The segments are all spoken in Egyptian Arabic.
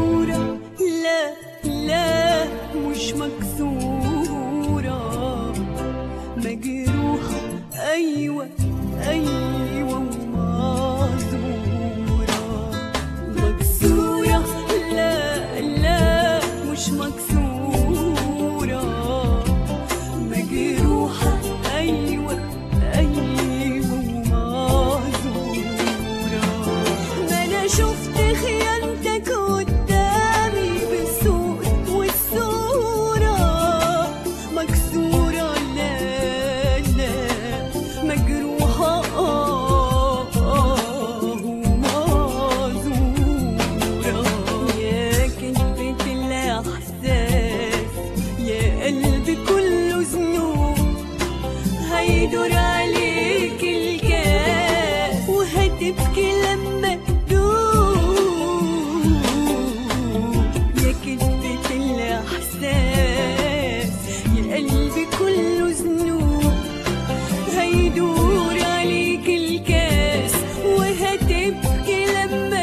مكسورة لا لا مش مكسورة مجروحة أيوة أيوة ومعذورة مكسورة لا لا مش مكسورة مجروحة أيوة أيوة ومعذورة ما أنا شفت خيانتك قدامي بالصوت والصورة مكسورة لا لا مجروحة آه آه ومعذورة يا كلمة الإحساس يا قلبي كله ذنوب هيدور عليك الكاس وهتبكي لما تدوب يا كذبة الإحساس يا قلبي كله ذنوب هيدور عليك الكاس وهتبكي لما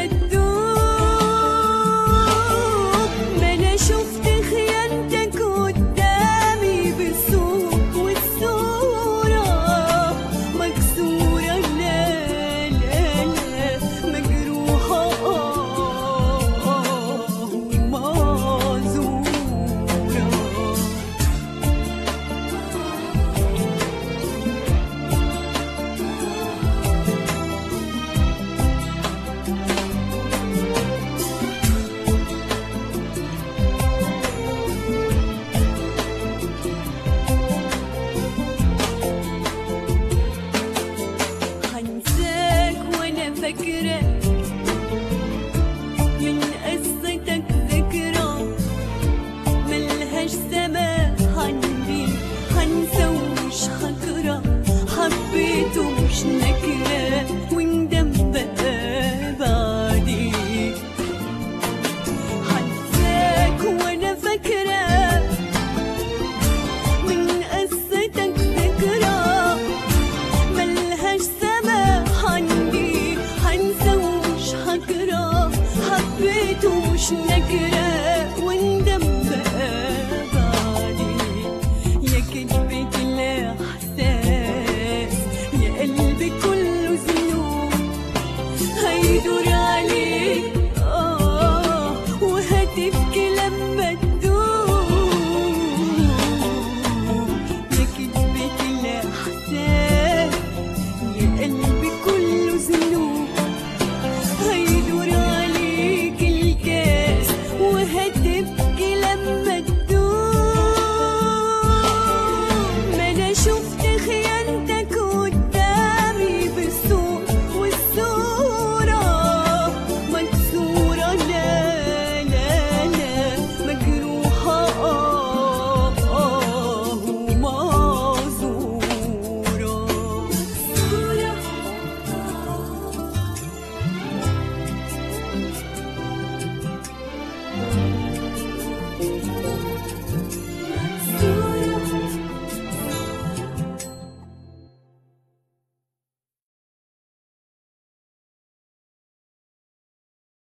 تدوب ما انا شفت خيانتك قدامي بالصوت والصورة مكسورة لا لا لا مجروحة آه آه ومعذورة هنساك وانا فاكرة من قصتك ذكرى ملهاش سماح عندي هنسى ومش هكره حبيت ومش نكرة وندم بقى بعدين هنساك وانا فاكرة من قصتك ذكرى ملهاش سماح عندي هنسى ومش هكره حبيت ومش نكره